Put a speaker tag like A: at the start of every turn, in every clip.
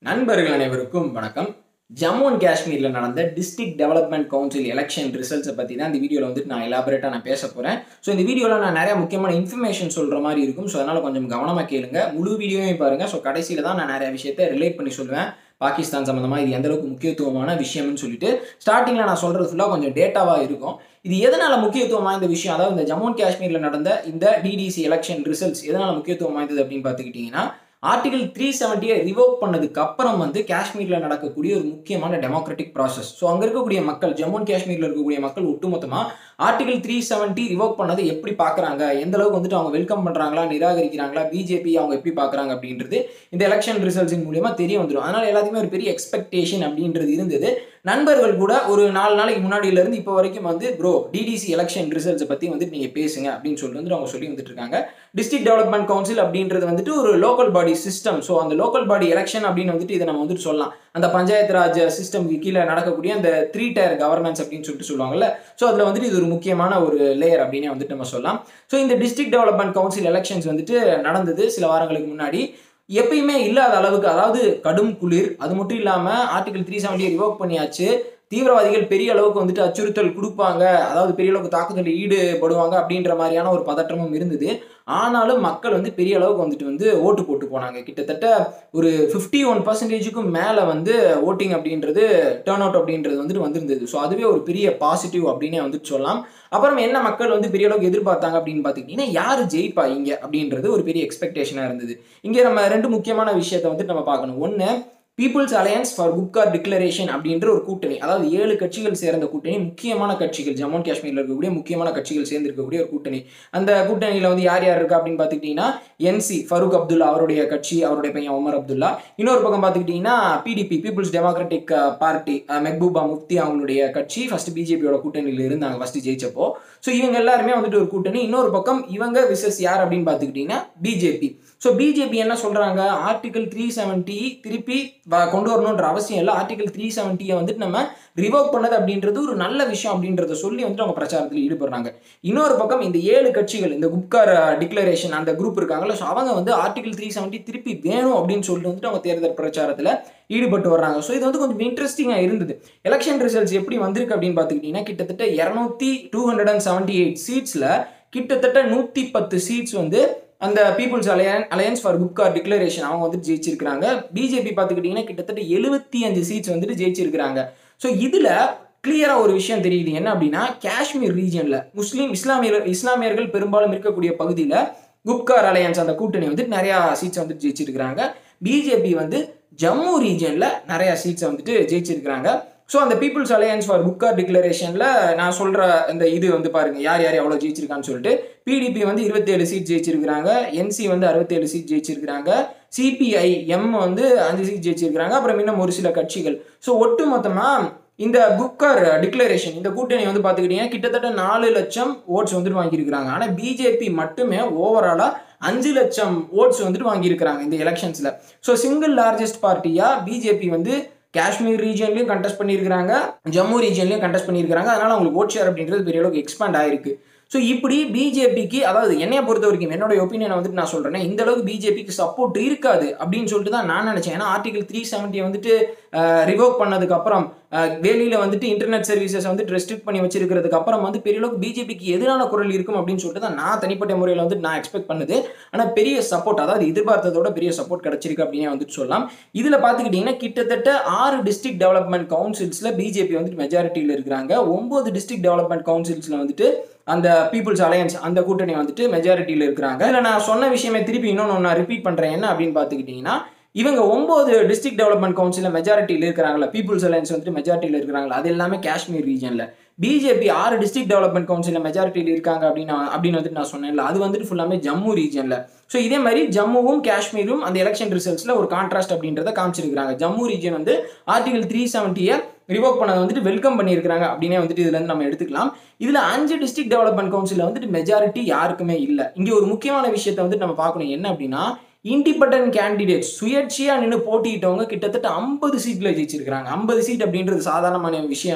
A: நண்பர்கள் அனைவருக்கும் வணக்கம் ஜம்மு அண்ட் காஷ்மீரில் நடந்த டிஸ்ட்ரிக்ட் டெவலப்மெண்ட் கவுன்சில் எலெக்ஷன் ரிசல்ட்ஸை பற்றி தான் இந்த வீடியோவில் வந்துட்டு நான் எலாபரேட்டாக நான் பேச போகிறேன் ஸோ இந்த வீடியோவில் நான் நிறைய முக்கியமான இன்ஃபர்மேஷன் சொல்கிற மாதிரி இருக்கும் ஸோ அதனால் கொஞ்சம் கவனமாக கேளுங்க முழு வீடியோவையும் பாருங்கள் ஸோ கடைசியில் தான் நான் நிறைய விஷயத்தை ரிலேட் பண்ணி சொல்லுவேன் பாகிஸ்தான் சம்மந்தமாக இது எந்த அளவுக்கு முக்கியத்துவமான விஷயம்னு சொல்லிட்டு ஸ்டார்டிங்கில் நான் சொல்கிறது ஃபுல்லாக கொஞ்சம் டேட்டாவாக இருக்கும் இது எதனால் முக்கியத்துவம் வாய்ந்த விஷயம் அதாவது இந்த ஜம்மு அண்ட் காஷ்மீரில் நடந்த இந்த டிடிசி எலெக்ஷன் ரிசல்ட்ஸ் எதனால் முக்கியத்துவம் வாய்ந்தது அப்படின்னு பார்த்துக்கிட்டிங்கன்னா ஆர்டிகல் த்ரீ செவன்ட்டியை ரிவோக் பண்ணதுக்கு அப்புறம் வந்து காஷ்மீரில் நடக்கக்கூடிய ஒரு முக்கியமான டெமோக்ராட்டிக் ப்ராசஸ் ஸோ அங்கே இருக்கக்கூடிய மக்கள் ஜம்மு அண்ட் காஷ்மீரில் இருக்கக்கூடிய மக்கள் ஒட்டுமொத்தமாக ஆர்டிகல் த்ரீ செவன்ட்டி ரிவோக் பண்ணதை எப்படி பார்க்குறாங்க எந்த அளவுக்கு வந்துட்டு அவங்க வெல்கம் பண்ணுறாங்களா நிராகரிக்கிறாங்களா பிஜேபி அவங்க எப்படி பார்க்குறாங்க அப்படின்றது இந்த எலெக்ஷன் ரிசல்ட்ஸின் மூலியமா தெரிய வந்துடும் அதனால் எல்லாத்தையுமே ஒரு பெரிய எக்ஸ்பெக்டேஷன் அப்படின்றது இருந்தது நண்பர்கள் கூட ஒரு நாலு நாளைக்கு முன்னாடியில இருந்து இப்போ வரைக்கும் வந்து ப்ரோ டிடிசி எலெக்ஷன் ரிசல்ட்ஸை பற்றி வந்துட்டு நீங்கள் பேசுங்க அப்படின்னு சொல்லிட்டு வந்துட்டு அவங்க சொல்லி வந்துட்டு இருக்காங்க டிஸ்ட்ரிக்ட் டெவலப்மெண்ட் கவுன்சில் அப்படின்றது வந்துட்டு ஒரு லோக்கல் பாடி சிஸ்டம் ஸோ அந்த லோக்கல் பாடி எலெக்ஷன் அப்படின்னு வந்துட்டு இதை நம்ம வந்துட்டு சொல்லலாம் அந்த பஞ்சாயத்து ராஜ் சிஸ்டம்க்கு கீழே நடக்கக்கூடிய அந்த த்ரீ டயர் கவர்னன்ஸ் அப்படின்னு சொல்லிட்டு சொல்லுவாங்கல்ல ஸோ அதில் வந்துட்டு இது ஒரு முக்கியமான ஒரு லேயர் அப்படின்னே வந்துட்டு நம்ம சொல்லலாம் ஸோ இந்த டிஸ்ட்ரிக்ட் டெவலப்மெண்ட் கவுன்சில் எலெக்ஷன்ஸ் வந்துட்டு நடந்தது சில வாரங்களுக்கு முன்னாடி எப்பயுமே இல்லாத அளவுக்கு அதாவது கடும் குளிர் அது மட்டும் இல்லாமல் ஆர்டிகல் த்ரீ செவன்ட்டியை ரிவோக் பண்ணியாச்சு தீவிரவாதிகள் பெரிய அளவுக்கு வந்துட்டு அச்சுறுத்தல் கொடுப்பாங்க அதாவது பெரிய அளவுக்கு தாக்குதலில் ஈடுபடுவாங்க அப்படின்ற மாதிரியான ஒரு பதற்றமும் இருந்தது ஆனாலும் மக்கள் வந்து பெரிய அளவுக்கு வந்துட்டு வந்து ஓட்டு போட்டு போனாங்க கிட்டத்தட்ட ஒரு ஃபிஃப்டி ஒன் பர்சன்டேஜுக்கும் மேலே வந்து ஓட்டிங் அப்படின்றது டேர்ன் அவுட் அப்படின்றது வந்துட்டு வந்திருந்தது ஸோ அதுவே ஒரு பெரிய பாசிட்டிவ் அப்படின்னே வந்துட்டு சொல்லலாம் அப்புறம் என்ன மக்கள் வந்து பெரிய அளவுக்கு எதிர்பார்த்தாங்க அப்படின்னு பார்த்துக்கிட்டிங்கன்னா யார் ஜெயிப்பா இங்கே அப்படின்றது ஒரு பெரிய எக்ஸ்பெக்டேஷனாக இருந்தது இங்கே நம்ம ரெண்டு முக்கியமான விஷயத்தை வந்துட்டு நம்ம பார்க்கணும் ஒன்று peoples alliance for Gupkar declaration அப்படின்ற ஒரு கூட்டணி அதாவது ஏழு கட்சிகள் சேர்ந்த கூட்டணி முக்கியமான கட்சிகள் ஜம்மு அண்ட் காஷ்மீரில் இருக்கக்கூடிய முக்கியமான கட்சிகள் சேர்ந்து இருக்கக்கூடிய ஒரு கூட்டணி அந்த கூட்டணியில் வந்து யார் யார் இருக்கா அப்படின்னு பார்த்துக்கிட்டிங்கன்னா என்சி ஃபருக் அப்துல்லா அவருடைய கட்சி அவருடைய பையன் உமர் அப்துல்லா இன்னொரு பக்கம் பார்த்துக்கிட்டிங்கன்னா PDP peoples democratic party Mehbooba Mufti அவங்களுடைய கட்சி ஃபர்ஸ்ட் பிஜேபியோட கூட்டணியில் இருந்தாங்க ஃபர்ஸ்ட் ஜெயிச்சப்போ ஸோ இவங்க எல்லாருமே வந்துட்டு ஒரு கூட்டணி இன்னொரு பக்கம் இவங்க விசஸ் யார் அப்படின்னு பார்த்துக்கிட்டிங்கன்னா பிஜேபி ஸோ பிஜேபி என்ன சொல்கிறாங்க ஆர்டிகல் த்ரீ செவன்ட்டி திருப்பி கொண்டு வரணுன்ற அவசியம் இல்லை ஆர்டிகல் த்ரீ செவன்ட்டியை வந்துட்டு நம்ம ரிவோக் பண்ணது அப்படின்றது ஒரு நல்ல விஷயம் அப்படின்றத சொல்லி வந்துட்டு அவங்க பிரச்சாரத்தில் ஈடுபடுறாங்க இன்னொரு பக்கம் இந்த ஏழு கட்சிகள் இந்த குப்கார் டிக்ளரேஷன் அந்த குரூப் இருக்காங்கல்ல ஸோ அவங்க வந்து ஆர்டிகல் த்ரீ செவன்ட்டி திருப்பி வேணும் அப்படின்னு சொல்லிட்டு வந்துட்டு அவங்க தேர்தல் பிரச்சாரத்தில் ஈடுபட்டு வர்றாங்க ஸோ இது வந்து கொஞ்சம் இன்ட்ரெஸ்டிங்காக இருந்தது எலெக்ஷன் ரிசல்ட்ஸ் எப்படி வந்திருக்கு அப்படின்னு பார்த்துக்கிட்டிங்கன்னா கிட்டத்தட்ட இரநூத்தி two hundred and seventy eight சீட்ஸில் கிட்டத்தட்ட நூற்றி பத்து சீட்ஸ் வந்து அந்த peoples alliance alliance for Gupkar declaration அவங்க வந்துட்டு ஜெயிச்சிருக்கிறாங்க பிஜேபி பார்த்துக்கிட்டிங்கன்னா கிட்டத்தட்ட எழுபத்தி அஞ்சு சீட்ஸ் வந்துட்டு ஜெயிச்சிருக்கிறாங்க ஸோ இதில் கிளியராக ஒரு விஷயம் தெரியுது என்ன அப்படின்னா காஷ்மீர் ரீஜனில் முஸ்லீம் இஸ்லாமியர் இஸ்லாமியர்கள் பெரும்பாலும் இருக்கக்கூடிய பகுதியில் குப்கார் அலையன்ஸ் அந்த கூட்டணி வந்து நிறையா சீட்ஸ் வந்துட்டு ஜெயிச்சிருக்கிறாங்க பிஜேபி வந்து ஜம்மு ரீஜனில் நிறையா சீட்ஸை வந்துட்டு ஜெயிச்சிருக்கிறாங்க ஸோ அந்த பீப்புள்ஸ் அலையன்ஸ் ஃபார் புக்கார் டிக்ளரேஷனில் நான் சொல்கிற இந்த இது வந்து பாருங்க யார் யார் எவ்வளோ ஜெயிச்சிருக்கான்னு சொல்லிட்டு பிடிபி வந்து இருபத்தேழு சீட் ஜெயிச்சிருக்கிறாங்க என்சி வந்து அறுபத்தேழு சீட் ஜெயிச்சிருக்கிறாங்க சிபிஐ எம் வந்து அஞ்சு சீட் ஜெயிச்சிருக்கிறாங்க அப்புறம் இன்னும் ஒரு சில கட்சிகள் ஸோ ஒட்டு மொத்தமாக இந்த புக்கார் டிக்ளரேஷன் இந்த கூட்டணி வந்து பார்த்துக்கிட்டிங்கன்னா கிட்டத்தட்ட நாலு லட்சம் ஓட்ஸ் வந்துட்டு வாங்கியிருக்கிறாங்க ஆனால் பிஜேபி மட்டுமே ஓவராலாக அஞ்சு லட்சம் ஓட்ஸ் வந்துட்டு வாங்கியிருக்கிறாங்க இந்த எலெக்ஷன்ஸில் ஸோ சிங்கிள் லார்ஜஸ்ட் பார்ட்டியாக பிஜேபி வந்து காஷ்மீர் ரீஜன்லையும் கண்டெஸ்ட் பண்ணியிருக்கிறாங்க ஜம்மு ரீஜன்லையும் கண்டெஸ்ட் பண்ணியிருக்கிறாங்க அதனால் அவங்களுக்கு ஓட் ஷேர் அப்படின்றது பெரிய அளவுக்கு எக்ஸ்பேண்ட் ஆயிருக்கு ஸோ இப்படி பிஜேபிக்கு அதாவது என்னைய பொறுத்த வரைக்கும் என்னோட ஒப்பீனியனை வந்துட்டு நான் சொல்கிறேன் இந்த அளவுக்கு பிஜேபிக்கு சப்போர்ட் இருக்காது அப்படின்னு சொல்லிட்டு தான் நான் நினச்சேன் ஏன்னா ஆர்டிகல் த்ரீ செவன்ட்டியை வந்துட்டு ரிவோக் பண்ணதுக்கு அப்புறம் வேலியில் வந்துட்டு இன்டர்நெட் சர்வீசஸ் வந்துட்டு ரெஸ்ட்ரிக்ட் பண்ணி வச்சிருக்கிறதுக்கு அப்புறம் வந்து பெரிய அளவுக்கு பிஜேபிக்கு எதிரான குரல் இருக்கும் அப்படின்னு சொல்லிட்டு தான் நான் தனிப்பட்ட முறையில் வந்துட்டு நான் எக்ஸ்பெக்ட் பண்ணுது ஆனால் பெரிய சப்போர்ட் அதாவது எதிர்பார்த்ததோட பெரிய சப்போர்ட் கிடைச்சிருக்கு அப்படின்னு வந்துட்டு சொல்லலாம் இதில் பார்த்துக்கிட்டிங்கன்னா கிட்டத்தட்ட ஆறு டிஸ்ட்ரிக்ட் டெவலப்மெண்ட் கவுன்சில்ஸில் பிஜேபி வந்துட்டு மெஜாரிட்டியில் இருக்கிறாங்க ஒம்பது டிஸ்ட்ரிக்ட் டெவலப்மெண்ட் கவுன்சில்ஸில் வந்துட்டு அந்த பீப்புள்ஸ் அலையன்ஸ் அந்த கூட்டணி வந்துட்டு மெஜாரிட்டியில் இருக்கிறாங்க இதில் நான் சொன்ன விஷயமே திருப்பி இன்னொன்று நான் ரிப்பீட் பண்ணுறேன் என்ன அப்படின்னு பார்த்துக்கிட்டிங்கன்னா இவங்க ஒம்பது டிஸ்ட்ரிக்ட் டெவலப்மெண்ட் கவுன்சிலில் மெஜாரிட்டியில் இருக்கிறாங்களா பீப்புள்ஸ் அலையன்ஸ் வந்துட்டு மெஜாரிட்டியில் இருக்கிறாங்களா அது எல்லாமே காஷ்மீர் ரீஜனில் பிஜேபி ஆறு டிஸ்ட்ரிக்ட் டெவலப்மெண்ட் கவுன்சிலில் மெஜாரிட்டியில் இருக்காங்க அப்படின்னு அப்படின்னு வந்துட்டு நான் சொன்னேன்ல அது வந்துட்டு ஃபுல்லாமே ஜம்மு ரீஜனில் ஸோ இதே மாதிரி ஜம்முவும் காஷ்மீரும் அந்த எலெக்ஷன் ரிசல்ட்ஸில் ஒரு கான்ட்ராஸ்ட் அப்படின்றத காமிச்சிருக்காங்க ஜம்மு ரீஜன் வந்து ஆர்டிகல் த்ரீ செவன்ட்டியை ரிவோக் பண்ணதை வந்துட்டு வெல்கம் பண்ணியிருக்காங்க அப்படின்னே வந்துட்டு இதுல இருந்து நம்ம எடுத்துக்கலாம் இதுல அஞ்சு டிஸ்ட்ரிக்ட் டெவலப்மெண்ட் கவுன்சில் வந்துட்டு மெஜாரிட்டி யாருக்குமே இல்லை இங்கே ஒரு முக்கியமான விஷயத்தை வந்துட்டு நம்ம பார்க்கணும் என்ன அப்படின்னா இண்டிபெண்டன்ட் கேண்டிடேட்ஸ் சுயேட்சையாக நின்று போட்டிட்டவங்க கிட்டத்தட்ட ஐம்பது சீட்டில் ஜெயிச்சிருக்காங்க ஐம்பது சீட் அப்படின்றது சாதாரணமான விஷயம் இல்லை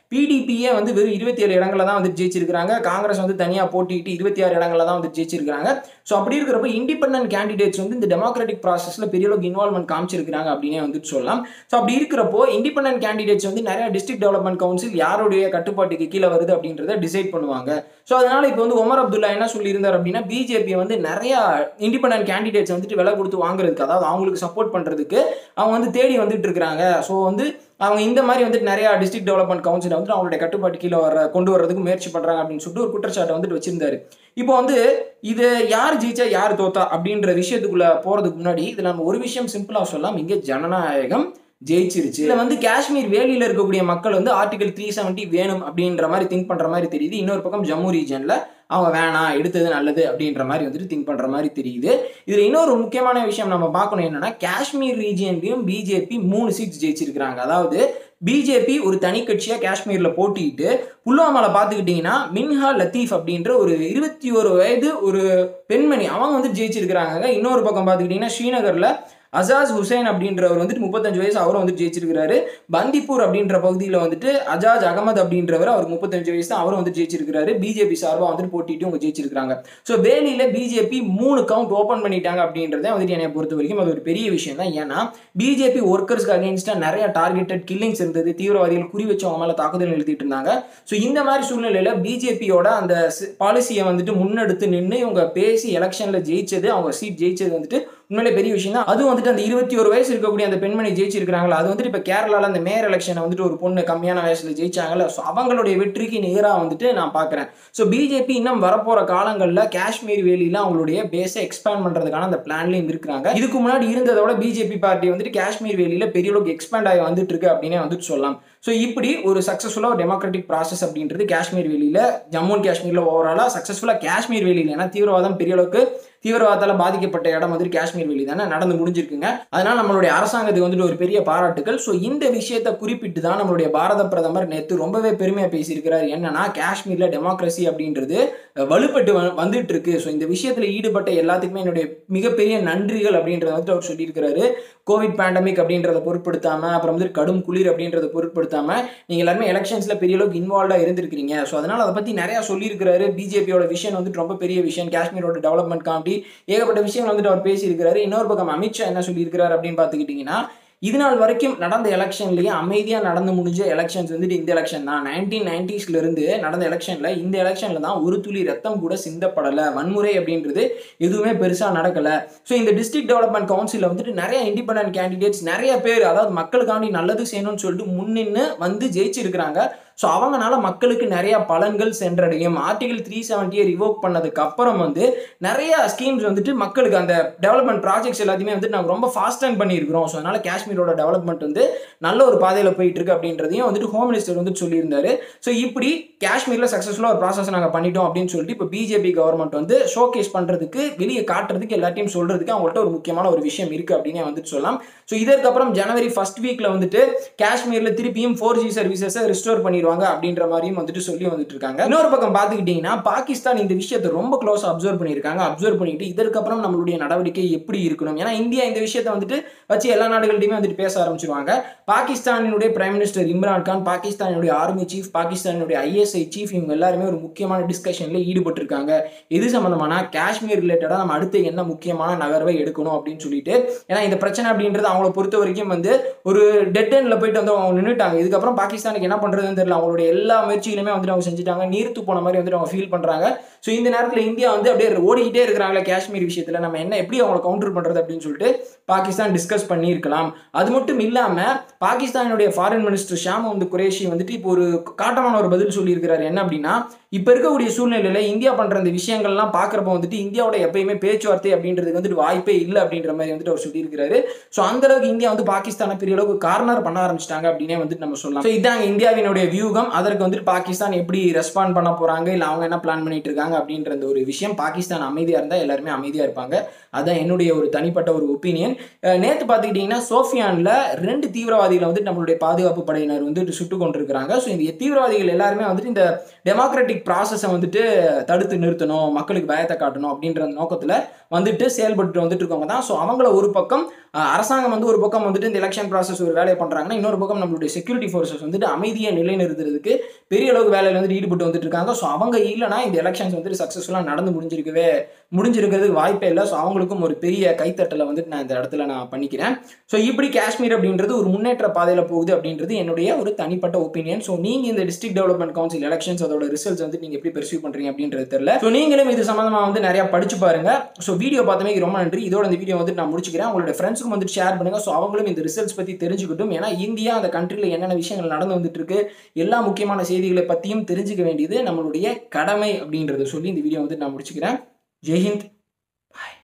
A: பிடிபியே வந்து வெறும் இருபத்தி ஏழு இடங்களில் தான் வந்து ஜெயிச்சிருக்காங்க காங்கிரஸ் வந்து தனியாக போட்டிட்டு இருபத்தி ஆறு இடங்களில் தான் வந்து ஜெயிச்சிருக்காங்க ஸோ அப்படி இருக்கிறப்ப இண்டிபெண்டன்ட் கேண்டிடேட்ஸ் வந்து இந்த டெமோக்ராட்டிக் ப்ராசஸில் பெரிய அளவுக்கு இன்வால்மெண்ட் காமிச்சிருக்காங்க அப்படின்னே வந்துட்டு சொல்லலாம் ஸோ அப்படி இருக்கிறப்போ இண்டிபெண்டன்ட் கேண்டிடேட்ஸ் வந்து நிறைய டிஸ்ட்ரிக்ட் டெவலப்மெண்ட் கவுன்சில் யாருடைய கட்டுப்பாட்டுக்கு கீழே வருது அப்படின்றத டிசைட் பண்ணுவாங்க ஸோ அதனால இப்போ வந்து ஒமர் அப்துல்லா என்ன சொல்லியிருந்தார் அப்படின்னா பிஜேபி வந்து நிறைய இண்டிபெண்டன்ட் கேண்டிடேட்ஸ் வந்துட்டு விலை கொடுத்து வாங்குறதுக்கு அதாவது அவங்களுக்கு சப்போர்ட் பண்ணுறதுக்கு அவங்க வந்து தேடி வந்துட்டு இருக்கிறாங்க ஸோ வந்து அவங்க இந்த மாதிரி வந்துட்டு நிறைய டிஸ்ட்ரிக்ட் டெவலப்மெண்ட் கவுன்சில் வந்துட்டு அவங்களுடைய கட்டுப்பாட்டு கீழே வர கொண்டு வரதுக்கு முயற்சி பண்ணுறாங்க அப்படின்னு சொல்லிட்டு ஒரு குற்றச்சாட்டை வந்துட்டு வச்சிருந்தாரு இப்போ வந்து இது யார் ஜெயிச்சா யார் தோத்தா அப்படின்ற விஷயத்துக்குள்ள போறதுக்கு முன்னாடி இதுல நம்ம ஒரு விஷயம் சிம்பிளா சொல்லலாம் இங்க ஜனநாயகம் ஜெயிச்சிருச்சு இதுல வந்து காஷ்மீர் வேலியில இருக்கக்கூடிய மக்கள் வந்து ஆர்டிகல் த்ரீ செவன்ட்டி வேணும் அப்படின்ற மாதிரி திங்க் பண்ற மாதிரி தெரியுது இன்னொரு பக்கம் ஜம்மு ரீஜன்ல அவங்க வேணாம் எடுத்தது நல்லது அப்படின்ற மாதிரி வந்துட்டு திங்க் பண்ற மாதிரி தெரியுது இதுல இன்னொரு முக்கியமான விஷயம் நம்ம பார்க்கணும் என்னன்னா காஷ்மீர் ரீஜியன்லயும் பிஜேபி மூணு சீட்ஸ் ஜெயிச்சிருக்கிறாங்க அதாவது பிஜேபி ஒரு தனி கட்சியா காஷ்மீர்ல போட்டிட்டு புல்வாமால பாத்துக்கிட்டீங்கன்னா மின்ஹா லத்தீஃப் அப்படின்ற ஒரு இருபத்தி ஒரு வயது ஒரு பெண்மணி அவங்க வந்து ஜெயிச்சிருக்கிறாங்க இன்னொரு பக்கம் பாத்துக்கிட்டீங்கன்னா ஸ்ரீநகர்ல அசாஸ் ஹுசைன் அப்படின்றவர் வந்துட்டு முப்பத்தஞ்சு வயசு அவரும் வந்து ஜெயிச்சிருக்கிறாரு பந்திப்பூர் அப்படின்ற பகுதியில் வந்துட்டு அஜாஜ் அகமது அப்படின்றவர் அவர் முப்பத்தஞ்சு வயசு தான் அவரும் வந்து ஜெயிச்சிருக்கிறாரு பிஜேபி சார்பாக வந்துட்டு போட்டிட்டு அவங்க ஜெயிச்சிருக்காங்க ஸோ வேலியில் பிஜேபி மூணு கவுண்ட் ஓப்பன் பண்ணிட்டாங்க அப்படின்றத வந்துட்டு என்னை பொறுத்த வரைக்கும் அது ஒரு பெரிய விஷயம் தான் ஏன்னா பிஜேபி ஒர்க்கர்ஸ்க்கு அகேன்ஸ்டாக நிறைய டார்கெட்டட் கில்லிங்ஸ் இருந்தது தீவிரவாதிகள் குறி வச்சு அவங்க மேலே தாக்குதல் எழுதிட்டு இருந்தாங்க ஸோ இந்த மாதிரி சூழ்நிலையில் பிஜேபியோட அந்த பாலிசியை வந்துட்டு முன்னெடுத்து நின்று இவங்க பேசி எலெக்ஷனில் ஜெயிச்சது அவங்க சீட் ஜெயிச்சது வந்துட்டு உண்மையிலே பெரிய விஷயம் தான் அதுவும் வந்துட்டு அந்த இருபத்தி ஒரு வயசு இருக்கக்கூடிய அந்த பெண்மணி ஜெயிச்சிருக்காங்களா அது வந்துட்டு இப்போ கேரளாவில் அந்த மேயர் எலெக்ஷனை வந்துட்டு ஒரு பொண்ணு கம்மியான வயசுல ஜெயிச்சாங்கல்ல ஸோ அவங்களுடைய வெற்றிக்கு நிகராக வந்துட்டு நான் பார்க்குறேன் ஸோ பிஜேபி இன்னும் வரப்போகிற காலங்களில் காஷ்மீர் வேலியில் அவங்களுடைய பேஸை எக்ஸ்பேண்ட் பண்ணுறதுக்கான அந்த பிளான்லையும் இருக்கிறாங்க இதுக்கு முன்னாடி இருந்ததோட பிஜேபி பார்ட்டி வந்துட்டு காஷ்மீர் வேலியில் பெரிய அளவுக்கு எக்ஸ்பேண்ட் ஆகி வந்துட்டு இருக்கு அப்படின்னே வந்துட்டு சொல்லலாம் ஸோ இப்படி ஒரு சக்ஸஸ்ஃபுல்லாக டெமோக்ராட்டிக் ப்ராசஸ் அப்படின்றது காஷ்மீர் வேலியில் ஜம்மு அண்ட் காஷ்மீரில் ஓவராலாக சக்ஸஸ்ஃபுல்லாக காஷ்மீர் வேலியில் ஏன்னா தீவிரவாதம் பெரிய அளவுக்கு தீவிரவாதத்தால் பாதிக்கப்பட்ட இடம் வந்துட்டு காஷ்மீர் வெளி தானே நடந்து முடிஞ்சிருக்குங்க அதனால நம்மளுடைய அரசாங்கத்துக்கு வந்துட்டு ஒரு பெரிய பாராட்டுகள் ஸோ இந்த விஷயத்தை குறிப்பிட்டு தான் நம்மளுடைய பாரத பிரதமர் நேற்று ரொம்பவே பெருமையாக பேசியிருக்கிறார் என்னன்னா காஷ்மீர்ல டெமோக்ரஸி அப்படின்றது வலுப்பட்டு வந்துட்டு இருக்கு ஸோ இந்த விஷயத்தில் ஈடுபட்ட எல்லாத்துக்குமே என்னுடைய மிகப்பெரிய நன்றிகள் அப்படின்றத வந்துட்டு அவர் சொல்லியிருக்கிறாரு கோவிட் பேண்டமிக் அப்படின்றத பொருட்படுத்தாம அப்புறம் வந்து கடும் குளிர் அப்படின்றத பொருட்படுத்தாம நீங்க எல்லாருமே எலெக்ஷன்ஸ்ல பெரிய அளவுக்கு இன்வால்வா இருந்திருக்கிறீங்க ஸோ அதனால அதை பத்தி நிறைய சொல்லியிருக்கிறாரு பிஜேபியோட விஷயம் வந்துட்டு ரொம்ப பெரிய விஷயம் காஷ்மீரோட டெவலப்மெண்ட் காண்டி ஏகப்பட்ட விஷயங்கள் வந்துட்டு அவர் பேசியிருக்கிறாரு இன்னொரு பக்கம் அமித்ஷா என்ன சொல்லியிருக்கிறாரு அப்படின்னு பார்த்துக்கிட்டிங்கன்னா இது நாள் வரைக்கும் நடந்த எலெக்ஷன்லேயே அமைதியாக நடந்து முடிஞ்ச எலெக்ஷன்ஸ் வந்துட்டு இந்த எலெக்ஷன் தான் நைன்டீன் நைன்டிஸ்ல இருந்து நடந்த எலெக்ஷனில் இந்த எலெக்ஷனில் தான் ஒரு துளி ரத்தம் கூட சிந்தப்படலை வன்முறை அப்படின்றது எதுவுமே பெருசாக நடக்கலை ஸோ இந்த டிஸ்ட்ரிக்ட் டெவலப்மெண்ட் கவுன்சிலில் வந்துட்டு நிறைய இண்டிபெண்டன்ட் கேண்டிடேட்ஸ் நிறைய பேர் அதாவது மக்களுக்காண்டி நல்லது செய்யணும்னு சொல்லிட்டு முன்னின்று வந்து ஜெயிச்சிருக்கிறாங்க ஸோ அவங்கனால மக்களுக்கு நிறைய பலன்கள் சென்றடையும் ஆர்டிகல் த்ரீ செவன்ட்டியை ரிவோக் பண்ணதுக்கு அப்புறம் வந்து நிறைய ஸ்கீம்ஸ் வந்துட்டு மக்களுக்கு அந்த டெவலப்மெண்ட் ப்ராஜெக்ட்ஸ் எல்லாத்தையுமே வந்துட்டு நாங்கள் ரொம்ப ஃபாஸ்ட் அண்ட் பண்ணியிருக்கிறோம் ஸோ அதனால காஷ்மீரோட டெவலப்மெண்ட் வந்து நல்ல ஒரு பாதையில் போயிட்டு இருக்கு அப்படின்றதையும் வந்துட்டு ஹோம் மினிஸ்டர் வந்து சொல்லியிருந்தாரு ஸோ இப்படி காஷ்மீரில் சக்ஸஸ்ஃபுல்லாக ஒரு ப்ராசஸ் நாங்கள் பண்ணிட்டோம் அப்படின்னு சொல்லிட்டு இப்போ பிஜேபி கவர்மெண்ட் வந்து ஷோகேஸ் பண்ணுறதுக்கு வெளியே காட்டுறதுக்கு எல்லாத்தையும் சொல்றதுக்கு அவங்கள்ட்ட ஒரு முக்கியமான ஒரு விஷயம் இருக்கு அப்படின்னே வந்துட்டு சொல்லலாம் ஸோ இதற்கப்புறம் ஜனவரி ஃபர்ஸ்ட் வீக்ல வந்துட்டு காஷ்மீரில் திருப்பியும் ஃபோர் ஜி சர்வீசஸை ரிஸ்டோர் பண்ணிடுவாங்க அப்படின்ற மாதிரியும் வந்துட்டு சொல்லி வந்துட்டு இருக்காங்க இன்னொரு பக்கம் பார்த்துக்கிட்டிங்கன்னா பாகிஸ்தான் இந்த விஷயத்தை ரொம்ப க்ளோஸ் அப்சர்வ் பண்ணியிருக்காங்க அப்சர்வ் பண்ணிட்டு இதற்கப்புறம் நம்மளுடைய நடவடிக்கை எப்படி இருக்கணும் ஏன்னா இந்தியா இந்த விஷயத்தை வந்துட்டு வச்சு எல்லா நாடுகள்டையுமே வந்துட்டு பேச ஆரம்பிச்சிருவாங்க பாகிஸ்தானினுடைய பிரைம் மினிஸ்டர் இம்ரான் கான் பாகிஸ்தானுடைய ஆர்மி சீஃப் பாகிஸ்தானுடைய ஐஎஸ்ஐ சீஃப் இவங்க எல்லாருமே ஒரு முக்கியமான டிஸ்கஷன்ல ஈடுபட்டிருக்காங்க எது சம்பந்தமான காஷ்மீர் ரிலேட்டடாக நம்ம அடுத்து என்ன முக்கியமான நகர்வை எடுக்கணும் அப்படின்னு சொல்லிட்டு ஏன்னா இந்த பிரச்சனை அப்படின்றது அவங்கள பொறுத்த வரைக்கும் வந்து ஒரு டெட் எண்ட்ல போயிட்டு வந்து அவங்க நின்றுட்டாங்க இதுக்கப்புறம் பாகிஸ்தானுக்கு என்ன பண்றதுன்னு தெரியல அவங்களுடைய எல்லா முயற்சிகளுமே வந்துட்டு அவங்க செஞ்சுட்டாங்க நீர்த்து போன மாதிரி வந்துட்டு அவங்க ஃபீல் பண்றாங்க ஸோ இந்த நேரத்தில் இந்தியா வந்து அப்படியே ஓடிக்கிட்டே இருக்கிறாங்களே காஷ்மீர் விஷயத்துல நம்ம என்ன எப்படி அவங்களை கவுண்டர் பண்றது அப்படின்னு சொல்லிட்டு பாகிஸ்தான் டிஸ்கஸ் பண்ணியிருக்கலாம் அது மட்டும் இல்லாம பாகிஸ்தானுடைய ஃபாரின் மினிஸ்டர் ஷாம் வந்து குரேஷி வந்துட்டு இப்போ ஒரு காட்டமான ஒரு பதில் சொல்லியிருக்கிறாரு என்ன அப்படின்னா இப்போ இருக்கக்கூடிய சூழ்நிலையில இந்தியா பண்ற இந்த விஷயங்கள்லாம் பார்க்குறப்ப வந்துட்டு இந்தியாவோட எப்பயுமே பேச்சுவார்த்தை அப்படின்றதுக்கு வந்துட்டு வாய்ப்பே இல்லை அப்படின்ற மாதிரி வந்துட்டு அவர் சொல்லியிருக்கிறாரு ஸோ அந்த அளவுக்கு இந்தியா வந்து பாகிஸ்தானை பெரிய அளவுக்கு கார்னர் பண்ண ஆரம்பிச்சிட்டாங்க அப்படின்னே வந்துட்டு நம்ம சொல்லலாம் ஸோ இதாங்க இந்தியாவினுடைய வியூகம் அதற்கு வந்துட்டு பாகிஸ்தான் எப்படி ரெஸ்பாண்ட் பண்ண போறாங்க இல்லை அவங்க என்ன பிளான் பண்ணிட்டு இருக்காங்க அப்படின்ற அந்த ஒரு விஷயம் பாகிஸ்தான் அமைதியாக இருந்தால் எல்லாருமே அமைதியாக இருப்பாங்க அதான் என்னுடைய ஒரு தனிப்பட்ட ஒரு ஒப்பீனியன் நேற்று பார்த்துக்கிட்டிங்கன்னா சோஃபியான் ஷோபியான்ல ரெண்டு தீவிரவாதிகளை வந்து நம்மளுடைய பாதுகாப்பு படையினர் வந்து சுட்டு கொண்டிருக்கிறாங்க ஸோ இந்த தீவிரவாதிகள் எல்லாருமே வந்துட்டு இந்த டெமோக்ராட்டிக் ப்ராசஸை வந்துட்டு தடுத்து நிறுத்தணும் மக்களுக்கு பயத்தை காட்டணும் அப்படின்ற நோக்கத்தில் வந்துட்டு செயல்பட்டு வந்துட்டு இருக்கவங்க தான் ஸோ அவங்கள ஒரு பக்கம் அஹ், அரசாங்கம் வந்து ஒரு பக்கம் வந்துட்டு இந்த எலெக்ஷன் ப்ராசஸ் ஒரு வேலையை பண்ணுறாங்கன்னா இன்னொரு பக்கம் நம்மளுடைய செக்யூரிட்டி ஃபோர்ஸஸ் வந்துட்டு அமைதியை நிலைநிறுத்துறதுக்கு பெரிய அளவுக்கு வேலையில் வந்து ஈடுபட்டு வந்துட்டு இருக்காங்க ஸோ அவங்க இல்லைனா இந்த எலெக்ஷன்ஸ் வந்துட்டு சக்ஸஸ்ஃபுல்லாக நடந்து முடிஞ்சிருக்கவே முடிஞ்சிருக்கிறதுக்கு வாய்ப்பே இல்லை ஸோ அவங்களுக்கும் ஒரு பெரிய கைத்தட்டலை வந்துட்டு நான் இந்த இடத்துல நான் பண்ணிக்கிறேன் ஸோ இப்படி காஷ்மீர் அப்படின்றது ஒரு முன்னேற்ற பாதையில் போகுது அப்படின்றது என்னுடைய ஒரு தனிப்பட்ட ஒப்பீனியன் ஸோ நீங்கள் இந்த டிஸ்ட்ரிக்ட் டெவலப்மெண்ட் கவுன்சில் எலெக்ஷன்ஸ் அதோட ரிசல்ட்ஸ் வந்து நீங்கள் எப்படி பெர்சியூ பண்ணுறீங்க அப்படின்றது தெரியல ஸோ நீங்களும் இது சம்மந்தமாக வந்து நிறையா படிச்சு பாருங்க ஸோ வீடியோ பார்த்தமே ரொம்ப நன்றி இதோட இந்த வீடியோ வந்து நான் முடிச்சுக்கிறேன் உங்களோட ஃப்ரெண்ட்ஸுக்கும் வந்துட்டு ஷேர் பண்ணுங்க ஸோ அவங்களும் இந்த ரிசல்ட்ஸ் பற்றி தெரிஞ்சுக்கிட்டும் ஏன்னா இந்தியா அந்த கண்ட்ரியில் என்னென்ன விஷயங்கள் நடந்து வந்துட்டு இருக்கு எல்லா முக்கியமான செய்திகளை பற்றியும் தெரிஞ்சுக்க வேண்டியது நம்மளுடைய கடமை அப்படின்றத சொல்லி இந்த வீடியோ வந்து நான் முடிச்சுக்கிறேன் ஜெய்ஹிந்த்